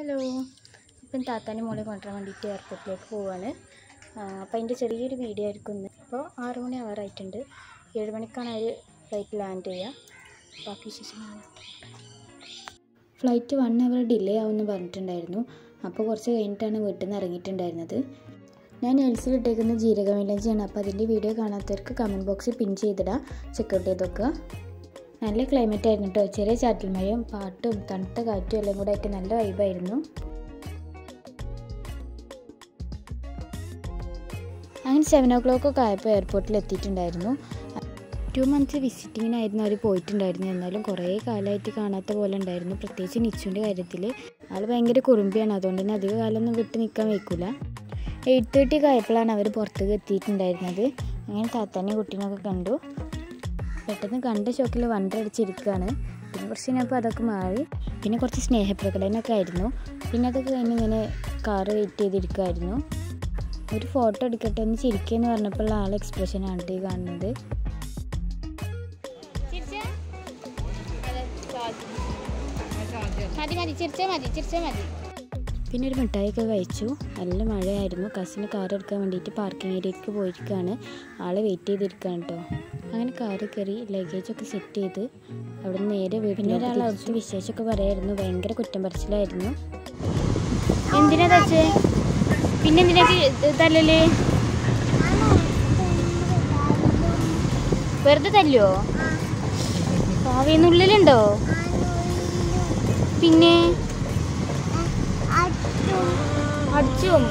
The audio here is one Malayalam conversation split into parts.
ഹലോ ഇപ്പം താത്താൻ്റെ മോളെ കൊണ്ടുവരാൻ വേണ്ടിയിട്ട് എയർപോർട്ടിലേക്ക് പോവാണ് അപ്പോൾ അതിൻ്റെ ചെറിയൊരു വീഡിയോ ആയിരിക്കും ഇന്ന് ഇപ്പോൾ ആറ് മണി ആവാറായിട്ടുണ്ട് ഏഴ് മണിക്കാണ് അവർ ഫ്ലൈറ്റ് ലാൻഡ് ചെയ്യുക ബാക്കി വിശേഷങ്ങളാണ് ഫ്ലൈറ്റ് വൺ അവർ ഡിലേ ആവുമെന്ന് പറഞ്ഞിട്ടുണ്ടായിരുന്നു അപ്പോൾ കുറച്ച് കഴിഞ്ഞിട്ടാണ് വീട്ടിൽ നിന്ന് ഇറങ്ങിയിട്ടുണ്ടായിരുന്നത് ഞാൻ എൽസിൽ ഇട്ടേക്കുന്ന ജീരക മിലഞ്ചിയാണ് അപ്പോൾ അതിൻ്റെ വീഡിയോ കാണാത്തവർക്ക് കമൻറ്റ് ബോക്സിൽ പിൻ ചെയ്തിടാം ചെക്കൗട്ട് ചെയ്ത് നോക്കുക നല്ല ക്ലൈമറ്റ് ആയിരുന്നു കേട്ടോ ചെറിയ ചാറ്റൽ മഴയും പാട്ടും തണുത്ത കാറ്റും എല്ലാം കൂടെ ആയിട്ട് നല്ല വൈബായിരുന്നു അങ്ങനെ സെവൻ ഓ ക്ലോക്ക് ഒക്കെ ആയപ്പോൾ എയർപോർട്ടിൽ എത്തിയിട്ടുണ്ടായിരുന്നു ടു മന്ത്സ് വിസിറ്റിങ്ങിനായിരുന്നു അവർ പോയിട്ടുണ്ടായിരുന്നു എന്നാലും കുറേ കാലമായിട്ട് കാണാത്ത പോലെ ഉണ്ടായിരുന്നു പ്രത്യേകിച്ച് നിച്ചുവിൻ്റെ കാര്യത്തിൽ ആൾ ഭയങ്കര കുറുമ്പിയാണ് അതുകൊണ്ട് തന്നെ അധിക കാലമൊന്നും വിട്ട് നിൽക്കാൻ വയ്ക്കില്ല എയ്റ്റ് തേർട്ടി ഒക്കെ ആയപ്പോഴാണ് അവർ പുറത്തേക്ക് എത്തിയിട്ടുണ്ടായിരുന്നത് അങ്ങനെ താത്താനെയും കുട്ടീനൊക്കെ കണ്ടു പെട്ടെന്ന് കണ്ട ഷോക്കിൽ വണ്ടടിച്ചിരിക്കുകയാണ് പിന്നെ കുറച്ച് കഴിഞ്ഞപ്പോൾ അതൊക്കെ മാറി പിന്നെ കുറച്ച് സ്നേഹപ്രകടനമൊക്കെ ആയിരുന്നു പിന്നെ അതൊക്കെ കഴിഞ്ഞ് ഇങ്ങനെ കാറ് വെയിറ്റ് ചെയ്തിരിക്കുമായിരുന്നു ഒരു ഫോട്ടോ എടുക്കട്ടെ ഒന്ന് ചിരിക്കുകയെന്ന് പറഞ്ഞപ്പോൾ ആൾ എക്സ്പ്രഷനാണ് ഈ കാണുന്നത് മതി മതി ചിരിച്ചാൽ മതി ചിരിച്ചാൽ മതി പിന്നെ ഒരു മിഠായിയൊക്കെ കഴിച്ചു നല്ല മഴയായിരുന്നു കസിന് കാർ എടുക്കാൻ വേണ്ടിയിട്ട് പാർക്കിംഗ് ഏരിയയ്ക്ക് പോയിരിക്കുകയാണ് ആൾ വെയിറ്റ് ചെയ്തിരിക്കുകയാണ് കേട്ടോ അങ്ങനെ കാറ് കയറി ലഗേജൊക്കെ സെറ്റ് ചെയ്ത് അവിടെ നിന്ന് നേരെ വീട്ടിൽ ഒരാൾ അവിടുത്തെ വിശേഷമൊക്കെ പറയായിരുന്നു ഭയങ്കര കുറ്റം പറച്ചിലായിരുന്നു എന്തിനാ തച്ചേ പിന്നെ എന്തിനാ തല്ലല് വെറുതെ തല്ലോ ഭാവിന്നുള്ളിലുണ്ടോ പിന്നെ അടിച്ചും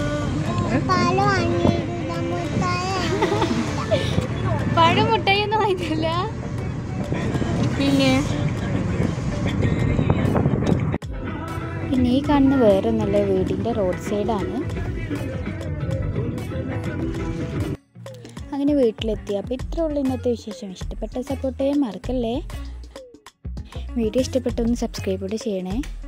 പഴം മുട്ടായി ഒന്നും വാങ്ങില്ല പിന്നെ പിന്നെ ഈ കാണുന്ന വേറെ നല്ല വീടിൻ്റെ റോഡ് സൈഡാണ് അങ്ങനെ വീട്ടിലെത്തി അപ്പോൾ ഇത്ര ഉള്ളൂ ഇന്നത്തെ വിശേഷം ഇഷ്ടപ്പെട്ട സപ്പോർട്ട് ചെയ്യാൻ മറക്കല്ലേ വീഡിയോ ഇഷ്ടപ്പെട്ടൊന്ന് സബ്സ്ക്രൈബ് കൂടെ ചെയ്യണേ